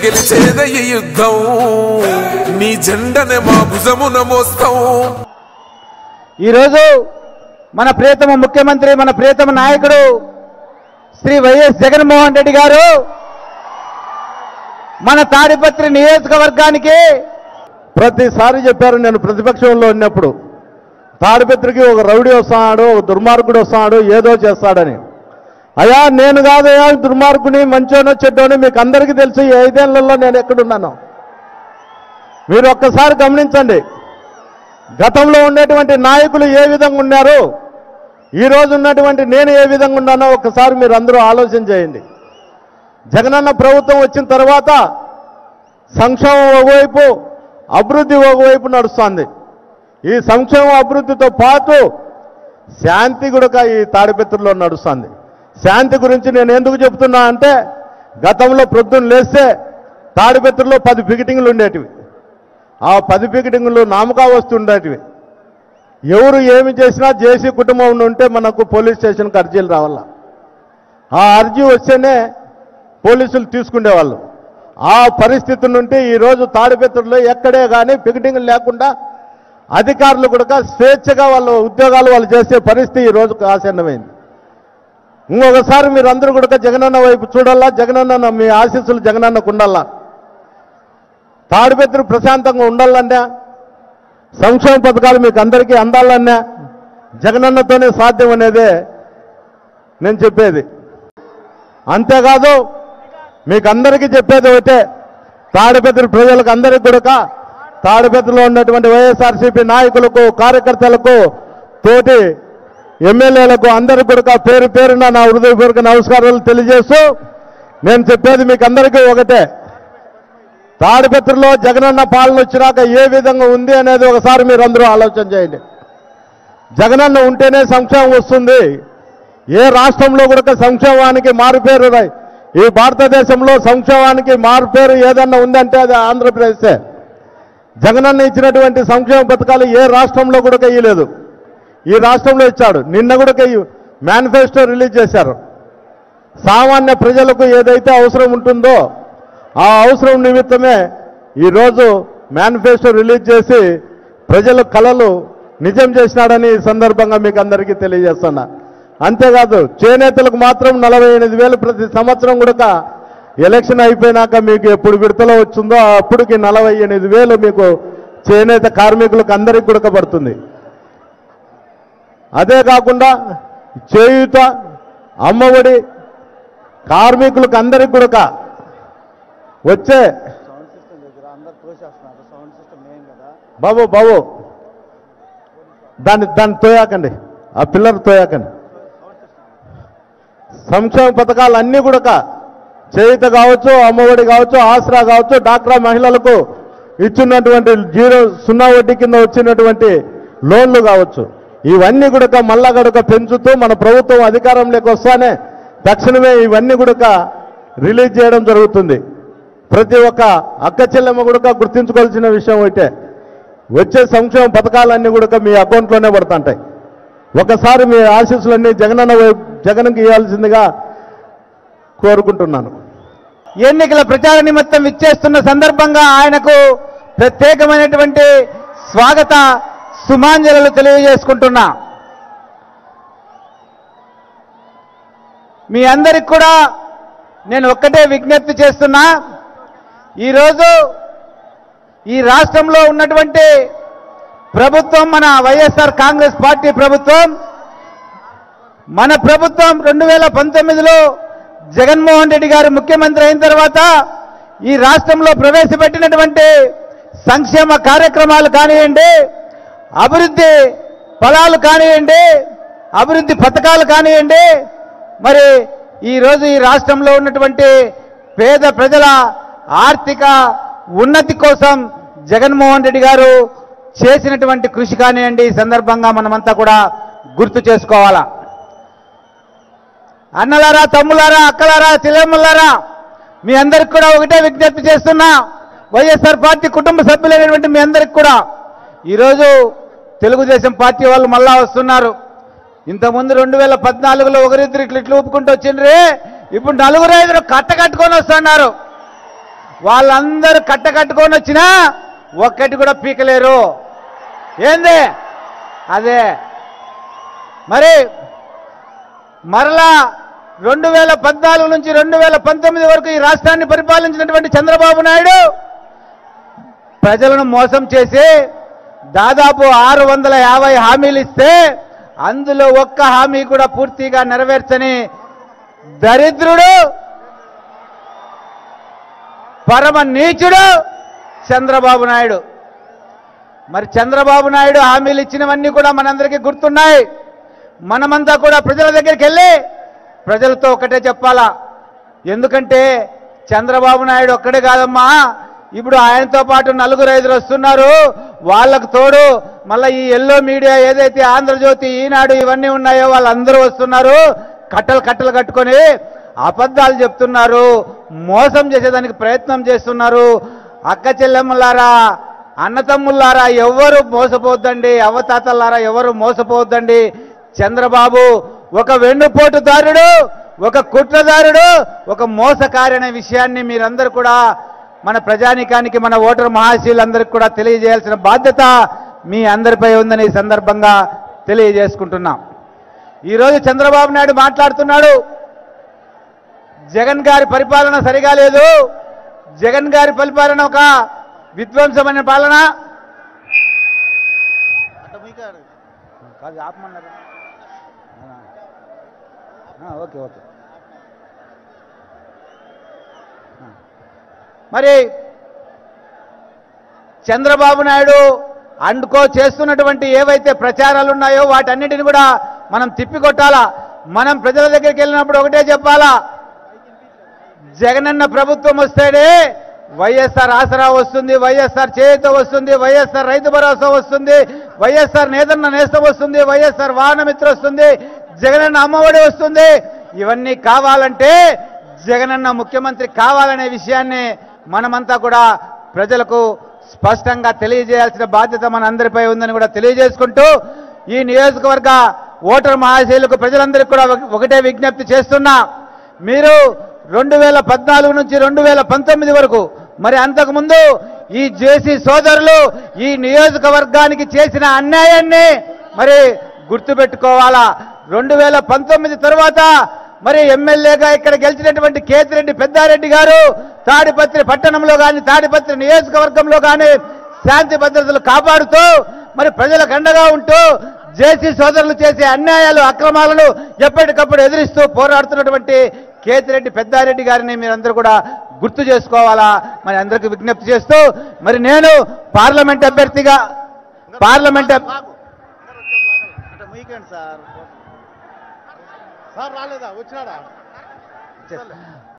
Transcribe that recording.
గెలిచేద ఈ యుద్ధం నీ జెండనే మా భుజమున మోస్తాం ఈరోజు మన ప్రియతమ ముఖ్యమంత్రి మన ప్రియతమ నాయకుడు శ్రీ వైఎస్ జగన్మోహన్ రెడ్డి గారు మన తాడిపత్రి నియోజకవర్గానికి ప్రతిసారి చెప్పారు నేను ప్రతిపక్షంలో ఉన్నప్పుడు తాడిపత్రికి ఒక రౌడీ వస్తాడు ఒక దుర్మార్గుడు వస్తాడు ఏదో చేస్తాడని అయ్యా నేను కాదయ్యా దుర్మార్గుని మంచోనో చెడ్డోని మీకు అందరికీ తెలుసు ఈ ఐదేళ్లలో నేను ఎక్కడున్నాను మీరు ఒక్కసారి గమనించండి గతంలో ఉండేటువంటి నాయకులు ఏ విధంగా ఉన్నారు ఈ రోజు ఉన్నటువంటి నేను ఏ విధంగా ఉన్నానో ఒక్కసారి మీరు అందరూ ఆలోచన చేయండి జగనన్న ప్రభుత్వం వచ్చిన తర్వాత సంక్షేమం ఒకవైపు అభివృద్ధి ఒకవైపు నడుస్తుంది ఈ సంక్షేమ అభివృద్ధితో పాటు శాంతి కూడా ఈ తాడిపత్రిలో నడుస్తుంది శాంతి గురించి నేను ఎందుకు చెప్తున్నా అంటే గతంలో ప్రొద్దున లేస్తే తాడిపత్రిలో పది పికెటింగ్లు ఉండేటివి ఆ పది పికెటింగ్లు నామకా వస్తుండేటివి ఎవరు ఏమి చేసినా జేసీ కుటుంబం ఉంటే మనకు పోలీస్ స్టేషన్కి అర్జీలు రావాల ఆ అర్జీ వస్తేనే పోలీసులు తీసుకునేవాళ్ళు ఆ పరిస్థితి నుండి ఈరోజు తాడిపెత్తుల్లో ఎక్కడే కానీ పికెటింగ్ లేకుండా అధికారులు కూడా స్వేచ్ఛగా వాళ్ళ ఉద్యోగాలు వాళ్ళు చేసే పరిస్థితి ఈరోజు ఆసన్నమైంది ఇంకొకసారి మీరు అందరూ కూడా జగనన్న వైపు చూడాలా జగనన్న మీ ఆశీస్సులు జగనన్నకు ఉండాలా తాడిపెత్తులు ప్రశాంతంగా ఉండాలన్నా సంక్షేమ పథకాలు మీకు అందరికీ అందాలన్నా జగనన్నతోనే సాధ్యం అనేదే నేను చెప్పేది అంతేకాదు మీకు అందరికీ చెప్పేది ఒకటే తాడిపెద్దరు ప్రజలకు అందరికీ కూడా తాడిపెద్దలో ఉన్నటువంటి వైఎస్ఆర్సీపీ నాయకులకు కార్యకర్తలకు తోటి ఎమ్మెల్యేలకు అందరికీ కూడా పేరు పేరున నా హృదయపూర్వక నమస్కారాలు తెలియజేస్తూ నేను చెప్పేది మీకు అందరికీ ఒకటే తాడిపత్రిలో జగనన్న పాలన వచ్చినాక ఏ విధంగా ఉంది అనేది ఒకసారి మీరు అందరూ ఆలోచన చేయండి జగనన్న ఉంటేనే సంక్షేమం వస్తుంది ఏ రాష్ట్రంలో కూడా సంక్షేమానికి మారుపేరు రై- ఈ భారతదేశంలో సంక్షేమానికి మారుపేరు ఏదన్నా ఉందంటే అది ఆంధ్రప్రదేశే జగనన్న ఇచ్చినటువంటి సంక్షేమ పథకాలు ఏ రాష్ట్రంలో కూడా ఇయ్యలేదు ఈ రాష్ట్రంలో ఇచ్చాడు నిన్న కూడా మేనిఫెస్టో రిలీజ్ చేశారు సామాన్య ప్రజలకు ఏదైతే అవసరం ఉంటుందో ఆ అవసరం నిమిత్తమే ఈరోజు మేనిఫెస్టో రిలీజ్ చేసి ప్రజల కళలు నిజం చేసినాడని ఈ సందర్భంగా మీకు అందరికీ తెలియజేస్తున్నా అంతేకాదు చేనేతలకు మాత్రం నలభై ఎనిమిది వేలు ప్రతి సంవత్సరం కూడా ఎలక్షన్ అయిపోయినాక మీకు ఎప్పుడు విడతలో వచ్చిందో అప్పటికి నలభై ఎనిమిది వేలు మీకు చేనేత కార్మికులకు అందరికీ కూడా పడుతుంది అదే కాకుండా చేయుత అమ్మఒడి కార్మికులకు అందరికి కూడా వచ్చే బాబు బాబు దాన్ని దాన్ని తోయాకండి ఆ పిల్లర్ తోయాకండి సంక్షేమ పథకాలు అన్నీ కూడా చేయుత కావచ్చు అమ్మఒడి కావచ్చు ఆసరా కావచ్చు డాక్రా మహిళలకు ఇచ్చినటువంటి జీరో సున్నా వడ్డీ కింద వచ్చినటువంటి లోన్లు కావచ్చు ఇవన్నీ కూడా మళ్ళా గడుక పెంచుతూ మన ప్రభుత్వం అధికారంలోకి వస్తానే తక్షణమే ఇవన్నీ కూడా రిలీజ్ చేయడం జరుగుతుంది ప్రతి ఒక్క అక్క చెల్లెమ్మ కూడా గుర్తించుకోవాల్సిన విషయం అయితే వచ్చే సంక్షేమ పథకాలన్నీ కూడా మీ అకౌంట్లోనే పడుతుంటాయి ఒకసారి మీ ఆశీస్సులన్నీ జగనన్న వైపు జగన్కి ఇవ్వాల్సిందిగా కోరుకుంటున్నాను ఎన్నికల ప్రచార నిమిత్తం ఇచ్చేస్తున్న సందర్భంగా ఆయనకు ప్రత్యేకమైనటువంటి స్వాగత సుమాంజలు తెలియజేసుకుంటున్నా మీ అందరికి కూడా నేను ఒక్కటే విజ్ఞప్తి చేస్తున్నా ఈరోజు ఈ రాష్ట్రంలో ఉన్నటువంటి ప్రభుత్వం మన వైఎస్ఆర్ కాంగ్రెస్ పార్టీ ప్రభుత్వం మన ప్రభుత్వం రెండు వేల పంతొమ్మిదిలో జగన్మోహన్ రెడ్డి గారు ముఖ్యమంత్రి అయిన తర్వాత ఈ రాష్ట్రంలో ప్రవేశపెట్టినటువంటి సంక్షేమ కార్యక్రమాలు కానివ్వండి అభివృద్ధి ఫలాలు కానివ్వండి అభివృద్ధి పథకాలు కానివ్వండి మరి ఈరోజు ఈ రాష్ట్రంలో ఉన్నటువంటి పేద ప్రజల ఆర్థిక ఉన్నతి కోసం జగన్మోహన్ రెడ్డి గారు చేసినటువంటి కృషి కానివ్వండి ఈ సందర్భంగా మనమంతా కూడా గుర్తు చేసుకోవాలా అన్నలారా తమ్ములారా అక్కలారా చెల్లెమ్మలారా మీ అందరికి కూడా ఒకటే విజ్ఞప్తి చేస్తున్నా వైఎస్ఆర్ పార్టీ కుటుంబ సభ్యులైనటువంటి మీ అందరికి కూడా ఈరోజు తెలుగుదేశం పార్టీ వాళ్ళు మళ్ళా వస్తున్నారు ఇంతకుముందు రెండు వేల పద్నాలుగులో ఒకరిద్దరు ఇట్లా ఇట్లా ఊపుకుంటూ వచ్చిండ్రే ఇప్పుడు నలుగురు ఐదుగురు కట్ట కట్టుకొని వస్తున్నారు వాళ్ళందరూ కట్ట కట్టుకొని వచ్చినా ఒక్కటి కూడా పీకలేరు ఏంది అదే మరి మరలా రెండు వేల పద్నాలుగు నుంచి రెండు వేల పంతొమ్మిది వరకు ఈ రాష్ట్రాన్ని పరిపాలించినటువంటి చంద్రబాబు నాయుడు ప్రజలను మోసం చేసి దాదాపు ఆరు వందల యాభై హామీలు ఇస్తే అందులో ఒక్క హామీ కూడా పూర్తిగా నెరవేర్చని దరిద్రుడు పరమ నీచుడు చంద్రబాబు నాయుడు మరి చంద్రబాబు నాయుడు హామీలు ఇచ్చినవన్నీ కూడా మనందరికీ గుర్తున్నాయి మనమంతా కూడా ప్రజల దగ్గరికి వెళ్ళి ప్రజలతో ఒకటే చెప్పాలా ఎందుకంటే చంద్రబాబు నాయుడు ఒక్కడే కాదమ్మా ఇప్పుడు ఆయనతో పాటు నలుగురు ఐదుగురు వస్తున్నారు వాళ్ళకు తోడు మళ్ళీ ఈ ఎల్లో మీడియా ఏదైతే ఆంధ్రజ్యోతి ఈనాడు ఇవన్నీ ఉన్నాయో వాళ్ళందరూ వస్తున్నారు కట్టలు కట్టలు కట్టుకొని అబద్ధాలు చెప్తున్నారు మోసం చేసేదానికి ప్రయత్నం చేస్తున్నారు అక్క చెల్లెమ్మలారా అన్నతమ్ములారా ఎవరు మోసపోద్దండి అవతాతలారా ఎవరు మోసపోవద్దండి చంద్రబాబు ఒక వెన్నుపోటుదారుడు ఒక కుట్రదారుడు ఒక మోసకారి అనే విషయాన్ని మీరందరూ కూడా మన ప్రజానికానికి మన ఓటర్ మహాశీలందరికీ కూడా తెలియజేయాల్సిన బాధ్యత మీ అందరిపై ఉందని ఈ సందర్భంగా తెలియజేసుకుంటున్నాం ఈరోజు చంద్రబాబు నాయుడు మాట్లాడుతున్నాడు జగన్ గారి పరిపాలన సరిగా లేదు జగన్ గారి పరిపాలన ఒక విధ్వంసమైన పాలన కాదు ఆపమన్నారు ఆ, ఓకే ఓకే ఆ. మరి చంద్రబాబు నాయుడు అండుకో చేస్తున్నటువంటి ఏవైతే ప్రచారాలు ఉన్నాయో వాటన్నిటిని కూడా మనం తిప్పికొట్టాలా మనం ప్రజల దగ్గరికి వెళ్ళినప్పుడు ఒకటే చెప్పాలా జగనన్న ప్రభుత్వం వస్తేనే వైఎస్ఆర్ ఆసరా వస్తుంది వైఎస్ఆర్ చేయుత వస్తుంది వైఎస్ఆర్ రైతు భరోసా వస్తుంది వైఎస్ఆర్ నేతన్న నేస్తం వస్తుంది వైఎస్ఆర్ వాహన మిత్ర వస్తుంది జగనన్న అమ్మఒడి వస్తుంది ఇవన్నీ కావాలంటే జగనన్న ముఖ్యమంత్రి కావాలనే విషయాన్ని మనమంతా కూడా ప్రజలకు స్పష్టంగా తెలియజేయాల్సిన బాధ్యత మన అందరిపై ఉందని కూడా తెలియజేసుకుంటూ ఈ నియోజకవర్గ ఓటర్ మహాశైలకు ప్రజలందరికీ కూడా ఒక- ఒకటే విజ్ఞప్తి చేస్తున్నా మీరు రెండు వేల పద్నాలుగు నుంచి రెండు వేల పంతొమ్మిది వరకు మరి అంతకుముందు ఈ జేసీ సోదరులు ఈ నియోజకవర్గానికి చేసిన అన్యాయాన్ని మరి గుర్తుపెట్టుకోవాలా రెండు వేల పంతొమ్మిది తరువాత మరి ఎమ్మెల్యేగా ఇక్కడ గెలిచినటువంటి కేతిరెడ్డి పెద్దారెడ్డి గారు తాడిపత్రి పట్టణంలో కానీ తాడిపత్రి నియోజకవర్గంలో కానీ శాంతి భద్రతలు కాపాడుతూ మరి ప్రజలకు అండగా ఉంటూ జేసీ సోదరులు చేసే అన్యాయాలు అక్రమాలను ఎప్పటికప్పుడు ఎదిరిస్తూ పోరాడుతున్నటువంటి కేతిరెడ్డి పెద్దారెడ్డి గారిని మీరందరూ కూడా గుర్తు చేసుకోవాలా మరి అందరికీ విజ్ఞప్తి చేస్తూ మరి నేను పార్లమెంట్ అభ్యర్థిగా పార్లమెంట్ అభ్- అంటే మీకేంటి సార్ సార్ రాలేదా వచ్చినాడా